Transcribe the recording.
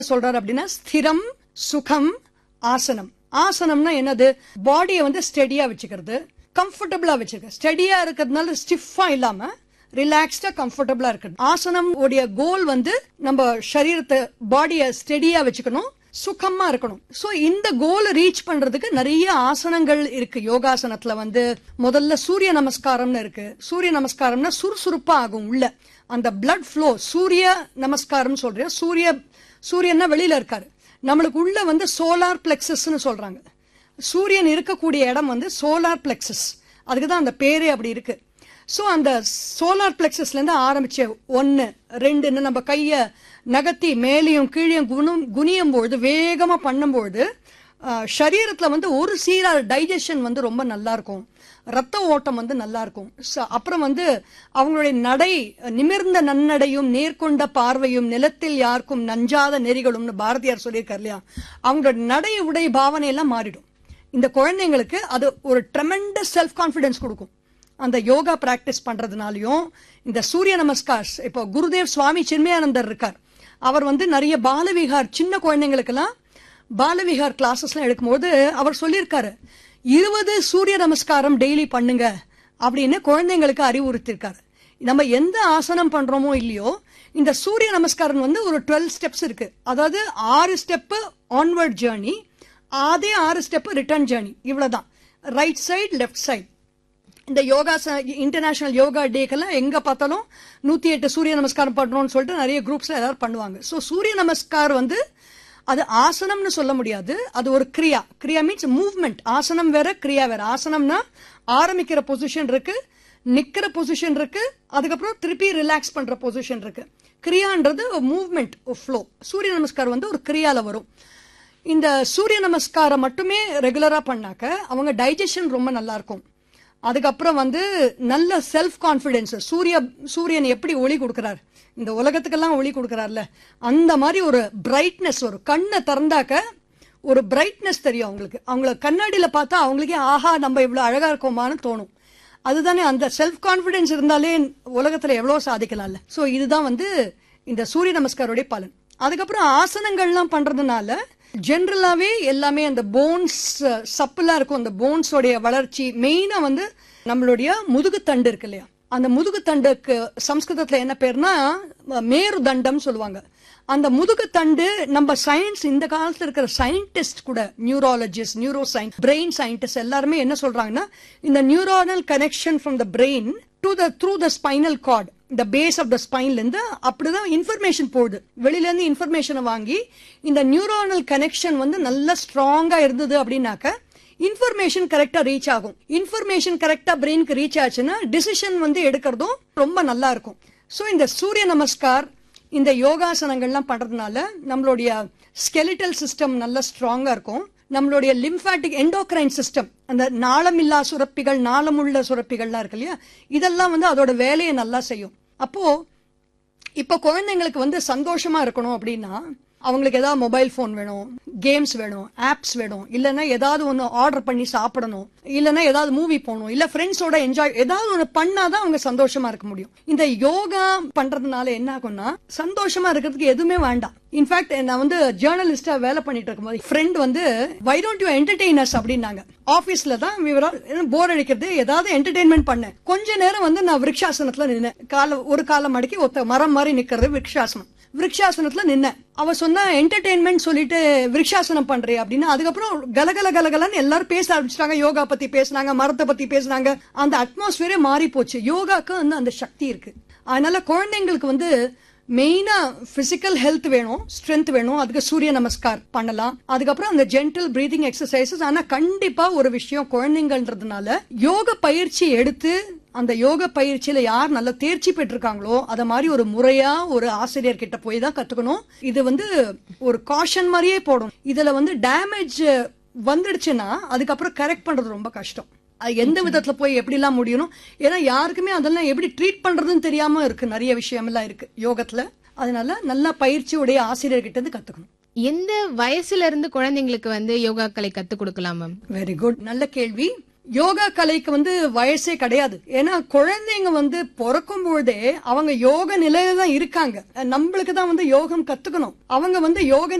சொல்றாரு அப்படின்னா ஸ்திரம் சுகம் ஆசனம் ஆசனம்னா என்னது பாடியை வந்து ஸ்டெடியா வச்சுக்கிறது கம்ஃபர்டபுளா வச்சிருக்க ஸ்டெடியா இருக்கிறதுனால ஸ்டிஃபா இல்லாம ரிலாக்ஸ்டா கம்ஃபர்டபுளா இருக்கு ஆசனம் உடைய கோல் வந்து நம்ம சரீரத்தை பாடியை ஸ்டெடியா வச்சுக்கணும் சுகமா இருக்கணும் சோ இந்த கோலை ரீச் பண்றதுக்கு நிறைய ஆசனங்கள் இருக்கு யோகாசனத்துல வந்து முதல்ல சூரிய நமஸ்காரம்னு இருக்கு சூரிய நமஸ்காரம்னா சுறுசுறுப்பா ஆகும் உள்ள அந்த பிளட் ஃப்ளோ சூரிய நமஸ்காரம் சொல்றேன் சூரிய சூரியன்னா வெளியில இருக்காரு நம்மளுக்கு உள்ள வந்து சோலார் பிளெக்சஸ்னு சொல்றாங்க சூரியன் இருக்கக்கூடிய இடம் வந்து சோலார் பிளெக்சஸ் அதுக்கு தான் அந்த பேரே அப்படி இருக்கு ஸோ அந்த சோலார் பிளெக்சஸ்ல இருந்து ஆரம்பிச்ச ஒன்னு ரெண்டுன்னு நம்ம கைய நகர்த்தி மேலேயும் கீழேயும் குணம் குனியும் பொழுது வேகமா பண்ணும்பொழுது ஆஹ், சரீரத்துல வந்து ஒரு சீரா டைஜஷன் வந்து ரொம்ப நல்லா இருக்கும் ரத்த ஓட்டம் வந்து நல்லா இருக்கும் ச- அப்புறம் வந்து அவங்களுடைய நடை நிமிர்ந்த நன்னடையும் நேர்கொண்ட பார்வையும் நிலத்தில் யாருக்கும் நஞ்சாத நெறிகளும்னு பாரதியார் சொல்லியிருக்காரு இல்லையா அவங்களோட நடை உடை பாவனை எல்லாம் மாறிடும் இந்த குழந்தைங்களுக்கு அது ஒரு ட்ரெமெண்டஸ் செல்ஃப் கான்ஃபிடன்ஸ் கொடுக்கும் அந்த யோகா பிராக்டிஸ் பண்றதுனாலயும் இந்த சூரிய நமஸ்கார் இப்போ குருதேவ் சுவாமி சின்மயானந்தர் இருக்கார் அவர் வந்து நிறைய பாலவிகார் சின்ன குழந்தைங்களுக்கெல்லாம் பாலவிகார் கிளாஸஸ்லாம் எடுக்கும்போது அவர் சொல்லியிருக்காரு இருபது சூரிய நமஸ்காரம் டெய்லி பண்ணுங்க அப்படின்னு குழந்தைங்களுக்கு அறிவுறுத்திருக்காரு நம்ம எந்த ஆசனம் பண்றோமோ இல்லையோ இந்த சூரிய நமஸ்காரம் வந்து ஒரு டுவெல் ஸ்டெப்ஸ் இருக்கு அதாவது ஆறு ஸ்டெப்பு ஆன்வர்ட் ஜேர்னி அதே ஆறு ஸ்டெப் ரிட்டர்ன் ஜேர்னி இவ்வளவுதான் ரைட் சைடு லெஃப்ட் சைடு இந்த யோகா இன்டர்நேஷனல் யோகா டேக்கெல்லாம் எங்க பார்த்தாலும் நூத்தி எட்டு சூரிய நமஸ்காரம் பண்றோம்னு சொல்லிட்டு நிறைய குரூப்ஸ்ல எல்லாரும் பண்ணுவாங்க ஸோ சூரிய நமஸ்கார் வந்து அது ஆசனம்னு சொல்ல முடியாது அது ஒரு கிரியா கிரியா மீன்ஸ் மூவ்மெண்ட் ஆசனம் வேற கிரியா வேற ஆசனம்னா ஆரம்பிக்கிற பொசிஷன் இருக்கு நிக்கிற பொசிஷன் இருக்கு அதுக்கப்புறம் திருப்பி ரிலாக்ஸ் பண்ற பொசிஷன் இருக்கு கிரியான்றது மூவ்மெண்ட் ஃப்ளோ சூரிய நமஸ்கார் வந்து ஒரு கிரியால வரும் இந்த சூரிய நமஸ்காரம் மட்டுமே ரெகுலரா பண்ணாக்க அவங்க டைஜஷன் ரொம்ப நல்லா இருக்கும் அதுக்கப்புறம் வந்து நல்ல செல்ஃப் கான்ஃபிடென்ஸ் சூரிய சூரியன் எப்படி ஒளி கொடுக்கறார் இந்த உலகத்துக்கெல்லாம் ஒளி கொடுக்கறார்ல அந்த மாதிரி ஒரு பிரைட்னஸ் ஒரு கண்ணை திறந்தாக்க ஒரு பிரைட்னஸ் தெரியும் அவங்களுக்கு அவங்கள கண்ணாடியில பார்த்தா அவங்களுக்கே ஆஹா நம்ம இவ்வளவு அழகா இருக்கோமான்னு தோணும் அதுதானே அந்த செல்ஃப் கான்ஃபிடென்ஸ் இருந்தாலே உலகத்துல எவ்வளவு சாதிக்கலாம்ல சோ இதுதான் வந்து இந்த சூரிய நமஸ்காரோடைய பலன் அதுக்கப்புறம் ஆசனங்கள்லாம் பண்றதுனால ஜென்ரலாவே எல்லாமே அந்த போன்ஸ் சப்புலாம் இருக்கும் அந்த போன்ஸோடைய வளர்ச்சி மெயினா வந்து நம்மளுடைய முதுகுத்தண்டு இருக்கு இல்லையா அந்த முதுகுத்தண்டுக்கு சம்ஸ்கிருதத்துல என்ன பேர்னா மேருதண்டம் சொல்லுவாங்க அந்த முதுகுத்தண்டு நம்ம சயின்ஸ் இந்த காலத்துல இருக்கிற சயின்டிஸ்ட் கூட neurologist neuro science brain scientist எல்லாருமே என்ன சொல்றாங்கன்னா இந்த neuronal connection from the brain to the through the spinal cord இந்த பேஸ் ஆஃப் த ஸ்பைன்ல இருந்து அப்படிதான் இன்ஃபர்மேஷன் போகுது வெளியில இருந்து இன்ஃபர்மேஷனை வாங்கி இந்த நியூரானல் கனெக்ஷன் வந்து நல்லா ஸ்ட்ராங்கா இருந்தது அப்படின்னாக்க இன்ஃபர்மேஷன் கரெக்டா ரீச் ஆகும் இன்ஃபர்மேஷன் கரெக்டா பிரெயினுக்கு ரீச் ஆச்சுன்னா டிசிஷன் வந்து எடுக்கிறதும் ரொம்ப நல்லா இருக்கும் சோ இந்த சூரிய நமஸ்கார் இந்த யோகாசனங்கள்லாம் பண்றதுனால நம்மளுடைய ஸ்கெலிட்டல் சிஸ்டம் நல்லா ஸ்ட்ராங்கா இருக்கும் நம்மளுடைய லிம்பாட்டிக் எண்டோக்ரைன் சிஸ்டம் அந்த நாளமில்லா சுரப்பிகள் நாளமுள்ள சுரப்பிகள்லாம் இருக்கு இல்லையா இதெல்லாம் வந்து அதோட வேலையை நல்லா செய்யும் அப்போ இப்போ குழந்தைங்களுக்கு வந்து சந்தோஷமா இருக்கணும் அப்படின்னா அவங்களுக்கு ஏதாவது மொபைல் ஃபோன் வேணும் கேம்ஸ் வேணும் ஆப்ஸ் வேணும் இல்லைன்னா ஏதாவது ஒன்று ஆர்டர் பண்ணி சாப்பிடணும் இல்லைன்னா ஏதாவது மூவி போகணும் இல்ல ஃப்ரெண்ட்ஸோட என்ஜாய் ஏதாவது ஒன்று பண்ணாதான் அவங்க சந்தோஷமா இருக்க முடியும் இந்த யோகா பண்றதுனால என்ன ஆகும்னா சந்தோஷமா இருக்கிறதுக்கு எதுவுமே வேண்டாம் இன்ஃபேக்ட் நான் வந்து ஜேர்னலிஸ்டா வேலை பண்ணிட்டு இருக்கும்போது ஃப்ரெண்ட் வந்து வை டோன்ட் யூ என்டர்டெய்னர்ஸ் அப்படின்னாங்க ஆபீஸ்ல தான் போர் அடிக்கிறது ஏதாவது என்டர்டெயின்மெண்ட் பண்ணேன் கொஞ்ச நேரம் வந்து நான் விருட்சாசனத்துல நின்னேன் கால ஒரு காலம் மடக்கி ஒத்த மரம் மாதிரி நிக்கிறது விருட்சாசனம் விருட்சாசனத்துல நின்னேன் அவ சொன்னா என்டர்டெயின்மெண்ட் சொல்லிட்டு விருட்சாசனம் பண்றே அப்படின்னு அதுக்கப்புறம் கலகல கலகலன்னு எல்லாரும் பேச ஆரம்பிச்சிட்டாங்க யோகா பத்தி பேசினாங்க மரத்தை பத்தி பேசினாங்க அந்த அட்மாஸ்பியரே மாறி போச்சு யோகாக்கு வந்து அந்த சக்தி இருக்கு அதனால குழந்தைங்களுக்கு வந்து மெயினா பிசிக்கல் ஹெல்த் வேணும் ஸ்ட்ரென்த் வேணும் அதுக்கு சூரிய நமஸ்கார் பண்ணலாம் அதுக்கப்புறம் அந்த ஜென்டல் பிரீதிங் எக்ஸசைசஸ் ஆனா கண்டிப்பா ஒரு விஷயம் குழந்தைங்கன்றதுனால யோக பயிற்சி எடுத்து அந்த யோக பயிற்சியில யார் நல்ல தேர்ச்சி பெற்றிருக்காங்களோ அத மாதிரி ஒரு முறையா ஒரு ஆசிரியர் கிட்ட போய் தான் கத்துக்கணும் இது வந்து ஒரு காஷன் மாதிரியே போடும் இதுல வந்து டேமேஜ் வந்துடுச்சுன்னா அதுக்கப்புறம் கரெக்ட் பண்றது ரொம்ப கஷ்டம் அது எந்த விதத்துல போய் எப்படிலாம் முடியணும் ஏன்னா யாருக்குமே அதெல்லாம் எப்படி ட்ரீட் பண்றதுன்னு தெரியாம இருக்கு நிறைய விஷயமெல்லாம் இருக்கு யோகத்துல அதனால நல்ல பயிற்சியுடைய ஆசிரியர்கிட்ட இருந்து கத்துக்கணும் எந்த வயசுல இருந்து குழந்தைங்களுக்கு வந்து யோகாக்களை கத்து கொடுக்கலாம் மேம் வெரி குட் நல்ல கேள்வி யோகா கலைக்கு வந்து வயசே கிடையாது ஏன்னா குழந்தைங்க வந்து பிறக்கும் பொழுதே அவங்க யோக நிலையில தான் இருக்காங்க நம்மளுக்கு தான் வந்து யோகம் கத்துக்கணும் அவங்க வந்து யோக